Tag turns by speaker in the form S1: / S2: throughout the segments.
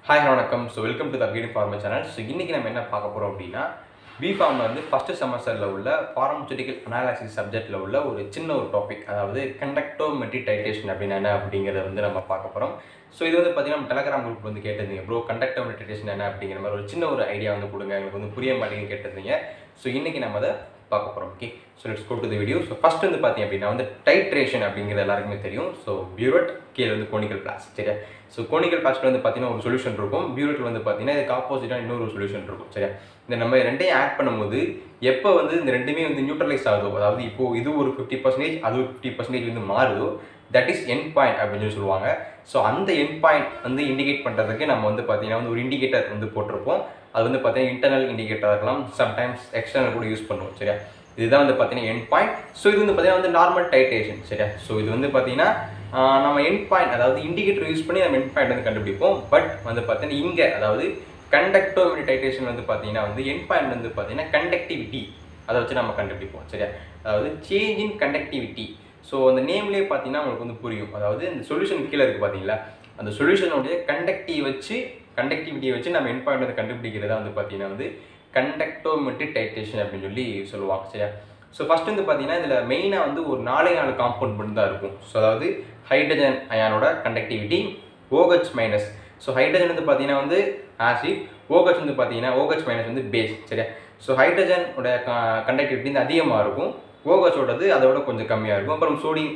S1: hi வணக்கம் so welcome to the update farmer channel so இன்றைக்கி நம்ம என்ன பார்க்க போகிறோம் அப்படின்னா பிஃபார்மில் வந்து ஃபஸ்ட்டு செமஸ்டரில் உள்ள ஃபார்மசூட்டிக்கல் அனாலிசிஸ் சப்ஜெக்டில் உள்ள ஒரு சின்ன ஒரு டாபிக் அதாவது கண்டக்டோமெட்ரி டைட்டேஷன் அப்படின்னா என்ன அப்படிங்கிறத வந்து நம்ம பார்க்க போகிறோம் ஸோ இது வந்து பார்த்தீங்கன்னா நம்ம டெலகிராம் குரூப் வந்து கேட்டிருந்தீங்க ப்ரோ கண்டக்டோமெட்ரி டைட்டேஷன் என்ன அப்படிங்கிற மாதிரி ஒரு சின்ன ஒரு ஐடியா வந்து கொடுங்க எங்களுக்கு வந்து புரிய மாட்டேங்குன்னு கேட்டிருந்தீங்க ஸோ இன்றைக்கி நம்ம அதை பார்க்க போகிறோம் okay so let's go to the video so first வந்து பார்த்தீங்க அப்படின்னா வந்து டைட்ரேஷன் அப்படிங்கிறது எல்லாருக்குமே தெரியும் ஸோ பியூரட் கீழே வந்து கோனிக்கல் பிளாஸ் சரியா ஸோ கோனிக்கல் பிளாஸ்டில் வந்து பார்த்தீங்கன்னா ஒரு சொல்யூஷன் இருக்கும் பியூரட்டில் வந்து பார்த்தீங்கன்னா இதுக்கு ஆப்போசிட்டாக இன்னொரு சொல்யூஷன் இருக்கும் சரியா இந்த நம்ம ரெண்டையும் ஆட் பண்ணும்போது எப்போ வந்து இந்த ரெண்டுமே வந்து நியூட்ரலைஸ் ஆகுதோ அதாவது இப்போ இது ஒரு ஃபிஃப்டி பர்சன்டேஜ் அது ஒரு ஃபிஃப்டி பர்சன்டேஜ் வந்து மாறுதோ தட் இஸ் என் பாயிண்ட் அப்படின்னு சொல்லி சொல்லுவாங்க ஸோ அந்த என் பாயிண்ட் வந்து இண்டிகேட் பண்ணுறதுக்கு நம்ம வந்து பார்த்தீங்கன்னா வந்து ஒரு இண்டிகேட்டர் வந்து போட்டிருப்போம் அது வந்து பார்த்தீங்கன்னா இன்டர்னல் இண்டிகேட்டராக இருக்கலாம் சம்டைம்ஸ் எக்ஸ்டர்னல் கூட யூஸ் பண்ணுவோம் சரியா இதுதான் வந்து பார்த்தீங்கன்னா என் பாயிண்ட் ஸோ இது வந்து பார்த்தீங்கன்னா வந்து நார்மல் டைட்டேஷன் சரியா ஸோ இது வந்து பார்த்தீங்கன்னா ஆஹ், நம்ம என் பாயிண்ட் அதாவது இண்டிகேட்டர் யூஸ் பண்ணி நம்ம என் பாயிண்ட் வந்து கண்டுபிடிப்போம் பட் வந்து பார்த்தீங்கன்னா இங்கே அதாவது கண்டக்டோமெட்ரி டைட்டேஷன் வந்து பார்த்தீங்கன்னா வந்து என் பாயிண்ட் வந்து பார்த்தீங்கன்னா கண்டக்டிவிட்டி அதை வச்சு நம்ம கண்டுபிடிப்போம் சரியா அதாவது சேஞ்ச் இன் கண்டக்டிவிட்டி ஸோ அந்த நேம்லேயே பார்த்தீங்கன்னா உங்களுக்கு வந்து புரியும் அதாவது இந்த சொல்யூஷன் கீழே இருக்குது பார்த்தீங்களா அந்த சொல்யூஷனுடைய கண்டக்டிவ் வச்சு கண்டக்டிவிட்டியை வச்சு நம்ம என் பாயிண்ட் வந்து கண்டுபிடிக்கிறதா வந்து பார்த்தீங்கன்னா வந்து கண்டக்டோமெட்ரி டைட்டேஷன் அப்படின்னு சொல்லி சொல்லுவாங்க சரியா ஸோ ஃபஸ்ட் வந்து பார்த்தீங்கன்னா இதில் மெயினாக வந்து ஒரு நாலே நாலு காம்பவுண்ட் மட்டும் தான் இருக்கும் ஸோ அதாவது ஹைட்ரஜன் அயானோட conductivity OH minus so hydrogen வந்து பார்த்தீங்கன்னா வந்து ஆசிட் OH வந்து பார்த்தீங்கன்னா OH மைனஸ் வந்து பேஸ் சரியா ஸோ ஹைட்ரஜனோட கண்டக்டிவிட்டி வந்து அதிகமாக இருக்கும் ஓகச்சோடது அதை விட கொஞ்சம் கம்மியாக இருக்கும் அப்புறம் சோடியம்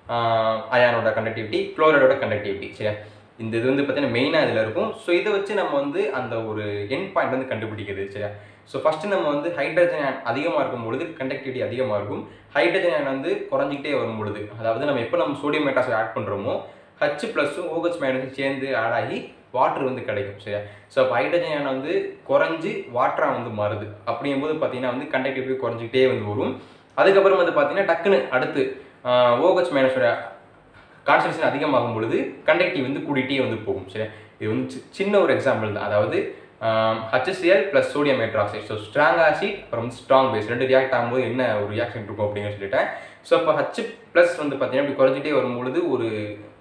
S1: அயானோட கண்டக்டிவிட்டி குளோரைடோட கண்டக்டிவிட்டி சரியா இந்த இது வந்து பார்த்தீங்கன்னா மெயினாக இதில் இருக்கும் ஸோ இதை வச்சு நம்ம வந்து அந்த ஒரு என் பாயிண்ட் வந்து கண்டுபிடிக்கிறது சரியா ஸோ ஃபஸ்ட்டு நம்ம வந்து ஹைட்ரஜன் அயன் அதிகமாக இருக்கும் பொழுது கண்டக்டிவிட்டி அதிகமாக இருக்கும் ஹைட்ரஜன் அயன் வந்து குறைஞ்சிக்கிட்டே வரும் பொழுது அதாவது நம்ம எப்போ நம்ம சோடியம் மெட்டாக்சைடு ஆட் பண்ணுறோமோ ஹச் ப்ளஸும் ஓஹெச் மைனஸும் சேர்ந்து ஆட் ஆகி வாட்டர் வந்து கிடைக்கும் சரியா ஸோ அப்போ ஹைட்ரஜன் அயன் வந்து குறைஞ்சி வாட்டராக வந்து மாறுது அப்படிங்கும்போது பார்த்தீங்கன்னா வந்து கண்டக்டிவிட்டி குறைஞ்சிக்கிட்டே வந்து வரும் அதுக்கப்புறம் வந்து பார்த்தீங்கன்னா டக்குன்னு அடுத்து ஓஹெச் மைனஸோட கான்சன்ட்ரேஷன் அதிகமாகும் பொழுது கண்டக்டிவ் வந்து கூடிட்டே வந்து போகும் சரியா இது வந்து சி- சின்ன ஒரு எக்ஸாம்பிள் தான் அதாவது HCl plus sodium hydroxide so strong acid அப்புறம் வந்து ஸ்ட்ராங் பேஸ் ரெண்டு ரியாக்ட் ஆகும்போது என்ன ஒரு ரியாக்ஷன் இருக்கும் அப்படின்னு சொல்லிட்டேன் ஸோ அப்போ ஹச் ப்ளஸ் வந்து பார்த்தீங்கன்னா இப்படி குறைஞ்சிட்டே வரும்பொழுது ஒரு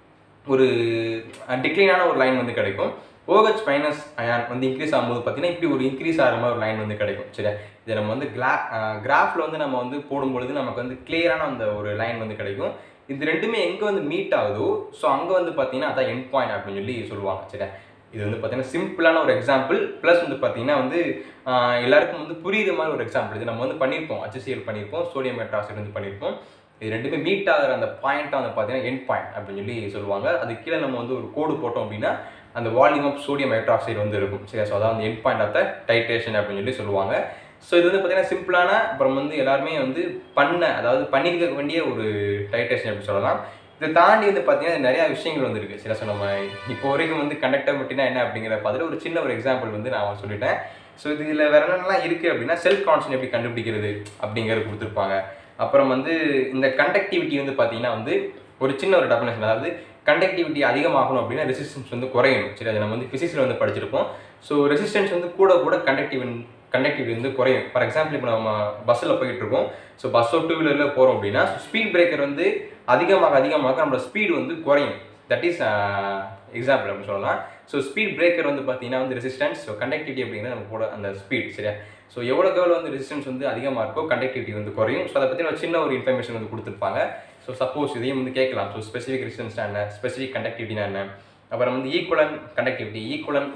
S1: ஒரு டிக்ளைனான ஒரு லைன் வந்து கிடைக்கும் OH மைனஸ் அயான் வந்து இன்க்ரீஸ் ஆகும்போது பார்த்தீங்கன்னா இப்படி ஒரு இன்க்ரீஸ் ஆகிற மாதிரி ஒரு லைன் வந்து கிடைக்கும் சரியா இதை நம்ம வந்து கிளா கிராஃபில் வந்து நம்ம வந்து போடும்பொழுது நமக்கு வந்து கிளியரான அந்த ஒரு லைன் வந்து கிடைக்கும் இது ரெண்டுமே எங்கே வந்து மீட் ஆகுதோ ஸோ அங்கே வந்து பார்த்தீங்கன்னா அதான் எண்ட் பாயிண்ட் அப்படின்னு சொல்லி சொல்லுவாங்க சரியா இது வந்து பார்த்தீங்கன்னா சிம்பிளான ஒரு எக்ஸாம்பிள் ப்ளஸ் வந்து பார்த்தீங்கன்னா வந்து ஆஹ், எல்லாருக்கும் வந்து புரியுற மாதிரி ஒரு எக்ஸாம்பிள் இது நம்ம வந்து பண்ணியிருப்போம் HCl பண்ணியிருப்போம் சோடியம் மெட்ராக்சைடு வந்து பண்ணியிருப்போம் இது ரெண்டுமே மீட் ஆகிற அந்த பாயிண்ட்டை வந்து பார்த்தீங்கன்னா எண்ட் பாயிண்ட் அப்படின்னு சொல்லி சொல்லுவாங்க அது கீழே நம்ம வந்து ஒரு கோடு போட்டோம் அப்படின்னா அந்த வால்யூம் ஆஃப் சோடியம் ஹைட்ராக்சைடு வந்து இருக்கும் சரியா ஸோ அதான் end point of the titration அப்படின்னு சொல்லி சொல்லுவாங்க ஸோ இது வந்து பார்த்தீங்கன்னா சிம்பிளான அப்புறம் வந்து எல்லாருமே வந்து பண்ண அதாவது பண்ணியிருக்க வேண்டிய ஒரு டைட்ரேஷன் அப்படின்னு சொல்லலாம் இதை தாண்டி வந்து பார்த்தீங்கன்னா நிறையா விஷயங்கள் வந்து இருக்குது சில ஸோ நம்ம இப்போ வரைக்கும் வந்து கண்டக்டபிலிட்டினா என்ன அப்படிங்கிற பார்த்துட்டு ஒரு சின்ன ஒரு எக்ஸாம்பிள் வந்து நான் சொல்லிட்டேன் ஸோ இதில் வேற என்னென்னலாம் இருக்குது அப்படின்னா செல்ஃப் கான்ஸ்டன் எப்படி கண்டுபிடிக்கிறது அப்படிங்கிறது கொடுத்துருப்பாங்க அப்புறம் வந்து இந்த கண்டக்டிவிட்டி வந்து பார்த்தீங்கன்னா வந்து ஒரு சின்ன ஒரு டெஃபினேஷன் அதாவது கண்டக்டிவிட்டி அதிகமாகணும் அப்படின்னா ரெசிஸ்டன்ஸ் வந்து குறையணும் சரி அதை நம்ம வந்து ஃபிசிக்ஸில் வந்து படிச்சிருப்போம் ஸோ ரெசிஸ்டன்ஸ் வந்து கூட கூட கண்டக்டிவ் கண்டக்டிவிட்டி வந்து குறையும் ஃபார் எக்ஸாம்பிள் இப்போ நம்ம பஸ்ஸில் போயிட்டு இருக்கோம் ஸோ பஸ்ஸோ டூ வீலரில் போகிறோம் அப்படின்னா ஸ்பீட் பிரேக்கர் வந்து அதிகமாக அதிகமாக நம்மளோட ஸ்பீடு வந்து குறையும் தட் இஸ் எக்ஸாம்பிள் அப்படின்னு சொல்லலாம் ஸோ ஸ்பீட் பிரேக்கர் வந்து பார்த்தீங்கன்னா வந்து ரெசிஸ்டன்ஸ் ஸோ கண்டக்டிவிட்டி அப்படிங்கிறது நம்ம கூட அந்த ஸ்பீட் சரியா ஸோ எவ்வளோக்கு எவ்வளோ வந்து ரெசிஸ்டன்ஸ் வந்து அதிகமாக இருக்கோ கண்டக்டிவிட்டி வந்து குறையும் ஸோ அதை பற்றி ஒரு சின்ன ஒரு இன்ஃபர்மேஷன் வந்து கொடுத்துருப்பாங்க ஸோ சப்போஸ் இதையும் வந்து கேட்கலாம் ஸோ ஸ்பெசிஃபிக் ரெசிஸ்டன்ஸ்னா என்ன ஸ்பெசிஃபிக் கண்டக்டிவிட்டினா என்ன அப்புறம் வந்து equivalent conductivity equivalent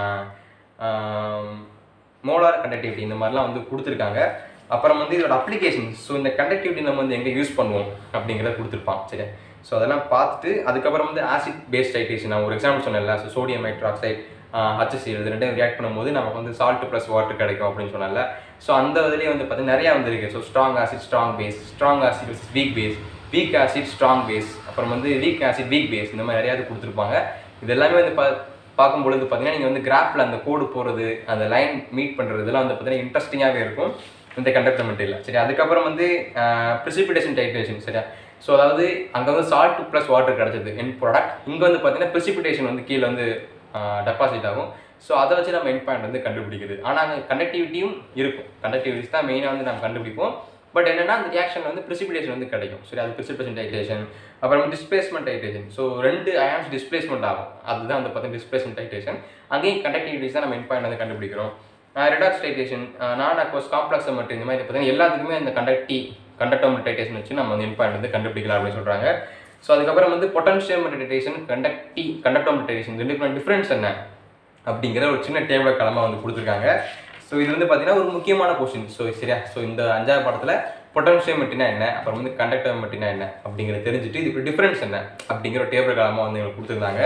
S1: molar conductivity இந்த மாதிரிலாம் வந்து கொடுத்துருக்காங்க அப்புறம் வந்து இதோட அப்ளிகேஷன் ஸோ இந்த கண்டக்டிவிட்டி நம்ம வந்து எங்கே யூஸ் பண்ணுவோம் அப்படிங்கிறத கொடுத்துருப்பான் சரியா ஸோ அதெல்லாம் பார்த்துட்டு அதுக்கப்புறம் வந்து ஆசிட் பேஸ்ட் டைட்டேஷன் நான் ஒரு எக்ஸாம்பிள் சொன்னேன்ல ஸோ சோடியம் ஹைட்ராக்சைடு ஹச்சி இது ரெண்டையும் ரியாக்ட் பண்ணும்போது நமக்கு வந்து சால்ட் ப்ளஸ் வாட்டர் கிடைக்கும் அப்படின்னு சொன்னால ஸோ அந்த இதுலேயே வந்து பார்த்தீங்கன்னா நிறையா வந்துருக்கு so strong acid strong base strong acid weak base weak acid strong base அப்புறம் வந்து வீக் ஆசிட் வீக் பேஸ் இந்த மாதிரி நிறையாவது கொடுத்துருப்பாங்க இது எல்லாமே வந்து பா பார்க்கும் பொழுது பார்த்தீங்கன்னா நீங்கள் வந்து கிராஃபில் அந்த கோடு போகிறது அந்த லைன் மீட் பண்ணுறது இதெல்லாம் வந்து பார்த்தீங்கன்னா இன்ட்ரெஸ்டிங்காகவே இருக்கும் இந்த கண்டக்டர் மெட்டீரியல் சரி அதுக்கப்புறம் வந்து ப்ரிசிபிடேஷன் டைட்ரேஷன் சரியா ஸோ அதாவது அங்கே வந்து சால்ட் ப்ளஸ் வாட்டர் கிடச்சிது என் ப்ராடக்ட் இங்கே வந்து பார்த்தீங்கன்னா ப்ரிசிபிடேஷன் வந்து கீழே வந்து டெபாசிட் ஆகும் ஸோ அதை வச்சு நம்ம என் பாயிண்ட் வந்து கண்டுபிடிக்குது ஆனால் அங்கே கண்டக்டிவிட்டியும் இருக்கும் கண்டக்டிவிட்டிஸ் தான் மெயினாக வந்து நம்ம கண்டுபிடிப்போம் பட் என்னன்னா அந்த ரியாக்ஷன் வந்து precipitation வந்து கிடைக்கும் சரி அது precipitation டைட்டேஷன் அப்புறம் டிஸ்பிளேஸ்மெண்ட் டைட்டேஷன் ஸோ ரெண்டு அயான்ஸ் டிஸ்பிளேஸ்மெண்ட் ஆகும் அதுதான் வந்து பார்த்தீங்கன்னா டிஸ்பிளேஸ்மெண்ட் டைட்டேஷன் அங்கேயும் கண்டக்டிவிட்டிஸ் தான் நம்ம என் பாயிண்ட் வந்து கண்டுபிடிக்கிறோம் redox titration non aqueous complex மட்டும் இந்த மாதிரி பார்த்தீங்கன்னா எல்லாத்துக்குமே அந்த கண்டக்டி கண்டக்டோம் டைட்டேஷன் வச்சு நம்ம வந்து என் பாயிண்ட் வந்து கண்டுபிடிக்கலாம் அப்படின்னு சொல்கிறாங்க ஸோ அதுக்கப்புறம் வந்து பொட்டன்ஷியம் டைட்டேஷன் கண்டக்டி கண்டக்டோம் டைட்டேஷன் ரெண்டுக்குமே டிஃப்ரென்ஸ் என்ன அப்படிங்கிற ஒரு சின்ன டேபிள் கிளம்ப வந்து கொடுத்துருக்காங்க ஸோ இது வந்து பார்த்தீங்கன்னா ஒரு முக்கியமான கொஸ்டின் ஸோ சரியா ஸோ இந்த அஞ்சாவது படத்தில் பொட்டன்ஷியம் மெட்டினா என்ன அப்புறம் வந்து கண்டக்டர் மெட்டினா என்ன அப்படிங்கிறத தெரிஞ்சுட்டு இதுக்கு டிஃப்ரென்ஸ் என்ன அப்படிங்கிற ஒரு டேபிள் கிளம்ப வந்து எங்களுக்கு கொடுத்துருந்தாங்க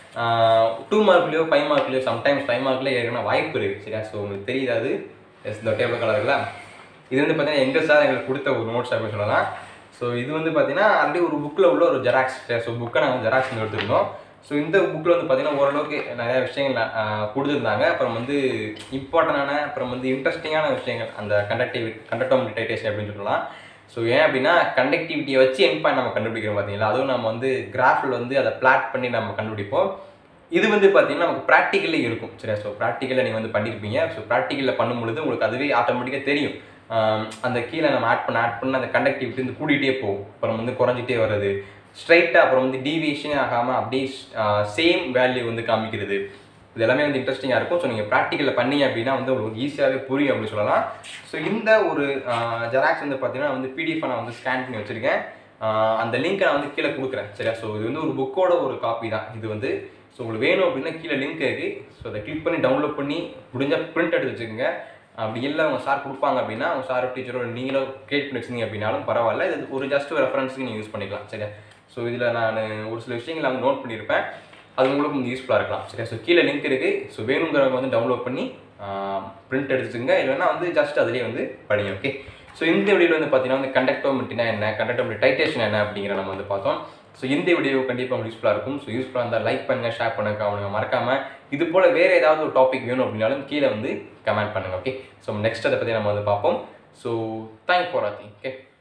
S1: டூ மார்க்லேயோ ஃபைவ் மார்க்லேயோ சம்டைம்ஸ் ஃபைவ் மார்க்லேயே ஏற்கனவே வாய்ப்பு இருக்குது சரியா ஸோ உங்களுக்கு தெரியுது அது எஸ் இந்த டேபிள் கலரில் இது வந்து பார்த்தீங்கன்னா எங்கள் சார் எங்களுக்கு கொடுத்த ஒரு நோட்ஸ் அப்படின்னு சொல்லலாம் ஸோ இது வந்து பார்த்தீங்கன்னா ஆல்ரெடி ஒரு புக்கில் உள்ள ஒரு ஜெராக்ஸ் ஸோ புக்கை நாங்கள் ஜெராக்ஸ் வந்து எடுத்துருந்தோம் ஸோ இந்த புக்கில் வந்து பார்த்தீங்கன்னா ஓரளவுக்கு நிறைய விஷயங்கள் ஆஹ், கொடுத்துருந்தாங்க அப்புறம் வந்து இம்பார்ட்டண்டான அப்புறம் வந்து இன்ட்ரெஸ்டிங்கான விஷயங்கள் அந்த கண்டக்டிவி கண்டக்டோம் டைட்டேஷன் அப்படின்னு சொல்லலாம் ஸோ ஏன் அப்படின்னா கண்டக்டிவிட்டியை வச்சு என் பாயிண்ட் நம்ம கண்டுபிடிக்கிறோம் பார்த்தீங்களா அதுவும் நம்ம வந்து கிராஃபில் வந்து அதை பிளாட் பண்ணி நம்ம கண்டுபிடிப்போம் இது வந்து பார்த்தீங்கன்னா நமக்கு ப்ராக்டிக்கலே இருக்கும் சரியா ஸோ ப்ராக்டிக்கலில் நீங்கள் வந்து பண்ணியிருப்பீங்க ஸோ ப்ராக்டிக்கலில் பண்ணும் பொழுது உங்களுக்கு அதுவே ஆட்டோமேட்டிக்காக தெரியும் ஆம், அந்த கீழே நம்ம ஆட் பண்ண ஆட் பண்ண அந்த கண்டக்டிவிட்டி வந்து கூடிட்டே போகும் அப்புறம் வந்து குறைஞ்சிட்டே வருது ஸ்ட்ரைட்டாக அப்புறம் வந்து டீவியேஷனே ஆகாமல் அப்படியே சேம் வேல்யூ வந்து காமிக்கிறது இது எல்லாமே வந்து இன்ட்ரெஸ்டிங்காக இருக்கும் ஸோ நீங்கள் ப்ராக்டிக்கலில் பண்ணீங்க அப்படின்னா வந்து உங்களுக்கு ஈஸியாகவே புரியும் அப்படின்னு சொல்லலாம் ஸோ இந்த ஒரு ஜெராக்ஸ் வந்து பார்த்தீங்கன்னா வந்து பிடிஎஃப் நான் வந்து ஸ்கேன் பண்ணி வச்சுருக்கேன் ஆஹ் அந்த லிங்க்கை நான் வந்து கீழே கொடுக்குறேன் சரியா ஸோ இது வந்து ஒரு புக்கோட ஒரு காப்பி தான் இது வந்து ஸோ உங்களுக்கு வேணும் அப்படின்னா கீழே லிங்க் இருக்குது ஸோ அதை கிளிக் பண்ணி டவுன்லோட் பண்ணி முடிஞ்சால் பிரிண்ட் எடுத்து வச்சுக்கோங்க அப்படி இல்லை அவங்க சார் கொடுப்பாங்க அப்படின்னா அவங்க சாரோ டீச்சரோ நீங்களோ கிரியேட் பண்ணி வச்சிருந்தீங்க அப்படின்னாலும் பரவாயில்ல இது ஒரு ஜஸ்ட் ரெஃபரன்ஸுக்கு நீங்கள் யூஸ் பண்ணிக்கலாம் சரியா ஸோ இதில் நான் ஒரு சில விஷயங்கள் அவங்க நோட் பண்ணியிருப்பேன் அது உங்களுக்கு கொஞ்சம் யூஸ்ஃபுல்லாக இருக்கலாம் சரியா ஸோ கீழே லிங்க் இருக்குது ஸோ வேணுங்கிறவங்க வந்து டவுன்லோட் பண்ணி பிரிண்ட் எடுத்துச்சுங்க இல்லைன்னா வந்து ஜஸ்ட் அதுலேயே வந்து படிங்க ஓகே ஸோ இந்த வீடியோவில் வந்து பார்த்தீங்கன்னா வந்து கண்டக்டோமெட்டினா என்ன கண்டக்டோமெட்டி டைட்டேஷன் என்ன அப்படிங்கிற நம்ம வந்து பார்த்தோம் ஸோ இந்த வீடியோ கண்டிப்பாக உங்களுக்கு யூஸ்ஃபுல்லாக இருக்கும் ஸோ யூஸ்ஃபுல்லாக இருந்தால் லைக் பண்ணுங்கள் ஷேர் பண்ணுங்க அவனுங்க மறக்காமல் இது போல் வேறு ஏதாவது ஒரு டாபிக் வேணும் அப்படின்னாலும் கீழே வந்து கமெண்ட் பண்ணுங்கள் ஓகே ஸோ நெக்ஸ்ட் அதை பற்றி நம்ம வந்து பார்ப்போம் ஸோ தேங்க் ஃபார் வாட்சிங் ஓகே